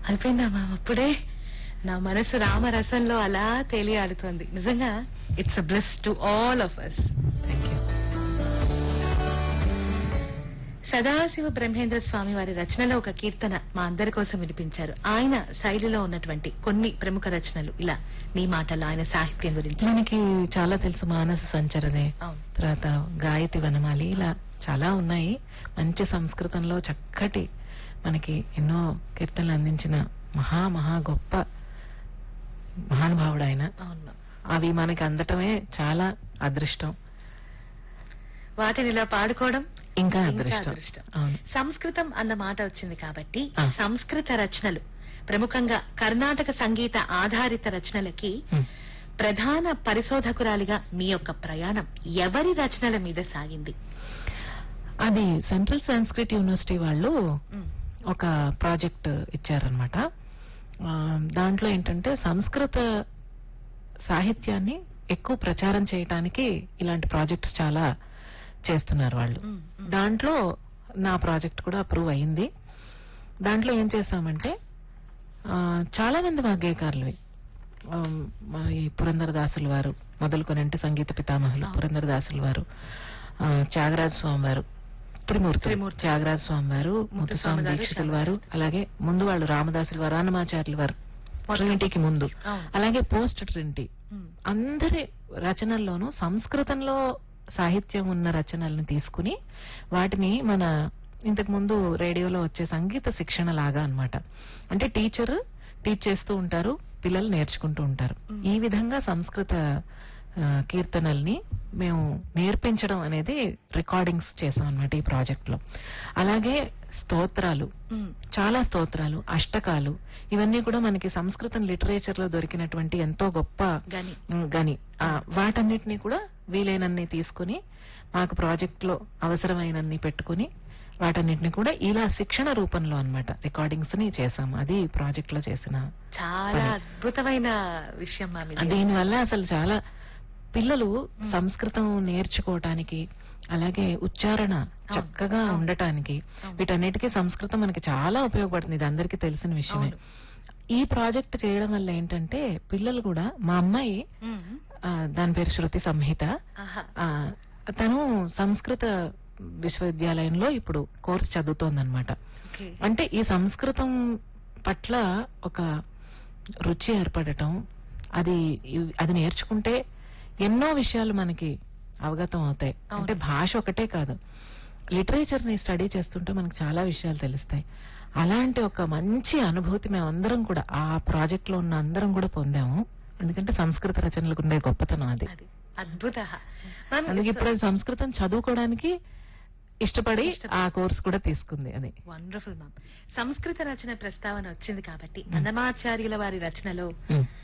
అయిపోయిందా మ్యామ్ అప్పుడే నా మనసు రామరసంలో అలా తేలియాడుతోంది నిజంగా it's a bless to all of us thank you Sadashiva Brahmendra Swami వారి రచనలో ఒక కీర్తన మా అందరి కోసం వినిపించారు ఆయన శైలిలో ఉన్నటువంటి కొన్ని ప్రముఖ రచనలు ఇలా మీ మాటల్లో ఆయన సాహిత్యం గురించి మనకి చాలా తెలుసు మానస సంచరనే అవును తర్వాత గాయతి వనమాలి ఇలా చాలా ఉన్నాయి మంచి సంస్కృతంలో చక్కటి మనకి ఎన్నో కీర్తనలు అందించిన మహా మహా గొప్ప మహానుభావుడు ఆయన అవును మ్యామ్. అవి మనకి అందటమే చాలా అదృష్టం వాటిని ఇలా పాడుకోవడం ఇంకా ఇంకా అదృష్టం అదృష్టం. అవును సంస్కృతం అన్న మాట వచ్చింది కాబట్టి ఆ. సంస్కృత రచనలు ప్రముఖంగా కర్ణాటక సంగీత ఆధారిత రచనలకి ఉమ్. ప్రధాన పరిశోధకురాలిగా మీ యొక్క ప్రయాణం ఎవరి రచనల మీద సాగింది అది సెంట్రల్ సంస్కృత్ యూనివర్సిటీ వాళ్ళు ఉమ్, ఒక ప్రాజెక్ట్ ఇచ్చారనమాట దాంట్లో ఏంటంటే సంస్కృత సాహిత్యాన్ని ఎక్కువ ప్రచారం చేయటానికి ఇలాంటి ప్రాజెక్ట్స్ చాలా చేస్తున్నారు వాళ్ళు ఉమ్, ఉమ్. దాంట్లో నా ప్రాజెక్ట్ కూడా అప్రూవ్ అయింది దాంట్లో ఏం చేసామంటే ఆ, చాలా మంది వాగ్గేయకారులవి ఆ, మన ఈ పురంధరదాసుల వారు మొదలుకొనంటే సంగీత పితామహులు అవును. పురంధరదాసుల వారు ఆ, త్యాగరాజ స్వామి వారు త్రిమూర్తి త్రిమూర్తి. త్యాగరాజ స్వామి వారు ముత్తుస్వామి ముత్తుస్వామి గారు, దీక్షితుల వారు అలాగే ముందు వాళ్ళు రామదాసుల వారు రానమాచార్యుల వారు ట్రినిటీకి ముందు అవును. అలాగే పోస్ట్ ట్రినిటీ ఉమ్, అందరి రచనల్లోనూ సంస్కృతంలో సాహిత్యం ఉన్న రచనల్ని తీసుకుని వాటిని మన ఇంతకు ముందు రేడియోలో వచ్చే సంగీత శిక్షణ లాగా అన్నమాట అంటే టీచర్ టీచ్ చేస్తూ ఉంటారు పిల్లలు నేర్చుకుంటూ ఉంటారు Mm. ఈ విధంగా సంస్కృత ఆ, కీర్తనల్ని మేము నేర్పించడం అనేది రికార్డింగ్స్ చేసాం అనమాట ఈ ప్రాజెక్ట్ లో అలాగే స్తోత్రాలు ఉమ్, చాలా స్తోత్రాలు అష్టకాలు ఇవన్నీ కూడా మనకి సంస్కృతం లిటరేచర్ లో దొరికినటువంటి ఎంతో గొప్ప గని ఉమ్, గని ఆ, వాటన్నిటిని కూడా వీలైనన్ని తీసుకుని మాకు ప్రాజెక్ట్ లో అవసరమైనన్ని పెట్టుకుని వాటన్నిటిని కూడా ఇలా శిక్షణ రూపంలో అన్నమాట రికార్డింగ్స్ ని చేసాము అది ప్రాజెక్ట్ లో చేసిన చాలా పని. అద్భుతమైన విషయం మ్యామ్ ఇది. దీనివల్ల అసలు చాలా పిల్లలు ఉమ్. సంస్కృతం నేర్చుకోవటానికి అలాగే ఉచ్చారణ చక్కగా అవును. ఉండటానికి అవును. వీటన్నిటికీ సంస్కృతం మనకి చాలా ఉపయోగపడుతుంది ఇది అందరికీ తెలిసిన విషయమే అవును. ఈ ప్రాజెక్ట్ చేయడం వల్ల ఏంటంటే పిల్లలు కూడా మా అమ్మాయి ఉమ్, ఆ, దాని పేరు శృతి సంహిత ఆహా. ఆ, తను సంస్కృత విశ్వవిద్యాలయంలో ఇప్పుడు కోర్స్ చదువుతోందన్నమాట ఓకే. అంటే ఈ సంస్కృతం పట్ల ఒక రుచి ఏర్పడటం అది అది నేర్చుకుంటే ఎన్నో విషయాలు మనకి అవగతం అవుతాయి అవును. అంటే భాష ఒకటే కాదు లిటరేచర్ ని స్టడీ చేస్తుంటే మనకు చాలా విషయాలు తెలుస్తాయి అలాంటి ఒక మంచి అనుభూతి మేమందరం కూడా ఆ ప్రాజెక్ట్ లో ఉన్న అందరం కూడా పొందాము ఎందుకంటే సంస్కృత రచనలకు ఉండే గొప్పతనం అది అది అద్భుత అందుకే ఇప్పుడు అది సంస్కృతం చదువుకోవడానికి ఇష్టపడి ఇష్టపడి. ఆ కోర్స్ కూడా తీసుకుంది అది వండర్ఫుల్ మ్యామ్ సంస్కృత రచన ప్రస్తావన వచ్చింది కాబట్టి అన్నమాచార్యుల వారి రచనలో ఉమ్.